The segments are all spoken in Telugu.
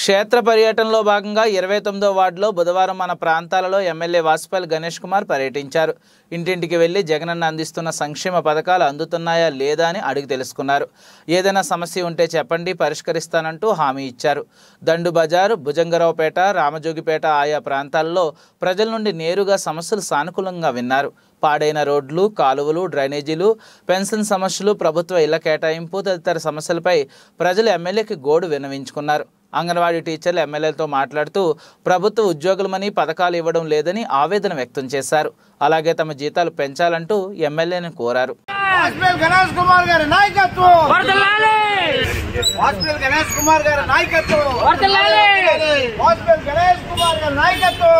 క్షేత్ర పర్యటనలో భాగంగా ఇరవై తొమ్మిదో వార్డులో బుధవారం మన ప్రాంతాలలో ఎమ్మెల్యే వాసుపల్లి గణేష్ కుమార్ పర్యటించారు ఇంటింటికి వెళ్లి జగనన్న అందిస్తున్న సంక్షేమ పథకాలు అందుతున్నాయా లేదా అని అడిగి తెలుసుకున్నారు ఏదైనా సమస్య ఉంటే చెప్పండి పరిష్కరిస్తానంటూ హామీ ఇచ్చారు దండు బజారు భుజంగరావుపేట రామజోగిపేట ఆయా ప్రాంతాల్లో ప్రజల నుండి నేరుగా సమస్యలు సానుకూలంగా విన్నారు పాడైన రోడ్లు కాలువలు డ్రైనేజీలు పెన్షన్ సమస్యలు ప్రభుత్వ ఇళ్ల కేటాయింపు తదితర సమస్యలపై ప్రజలు ఎమ్మెల్యేకి గోడు విన్నవించుకున్నారు అంగన్వాడీ టీచర్లు ఎమ్మెల్యేలతో మాట్లాడుతూ ప్రభుత్వ ఉద్యోగులమని పథకాలు ఇవ్వడం లేదని ఆవేదన వ్యక్తం చేశారు అలాగే తమ జీతాలు పెంచాలంటూ ఎమ్మెల్యేని కోరారు వాజ్పేయి గణేష్ కుమార్ గారి నాయకత్వం వాజ్పేయి గణేష్ కుమార్ గారి నాయకత్వం వాజ్పేయి గణేష్ కుమార్ గారి నాయకత్వం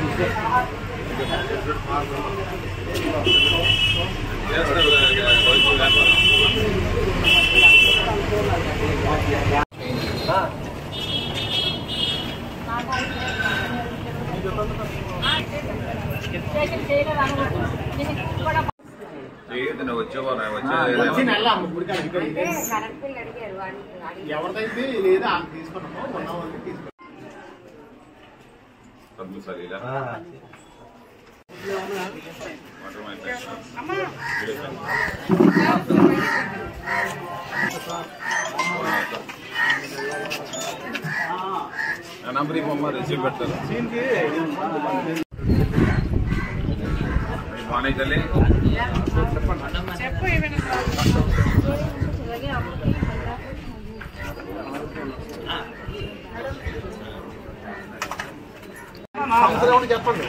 ఏదైనా వచ్చేవా వచ్చే ఎవరిదైతే లేదా తీసుకున్నామో ఉన్న వాళ్ళకి తీసుకున్నాం డబ్బులు సరిగా నా నంబర్ ఇవ్వమ్మా రిసీవ్ పెడతారు బాగానే తల్లి సంవత్సరం చెప్పండి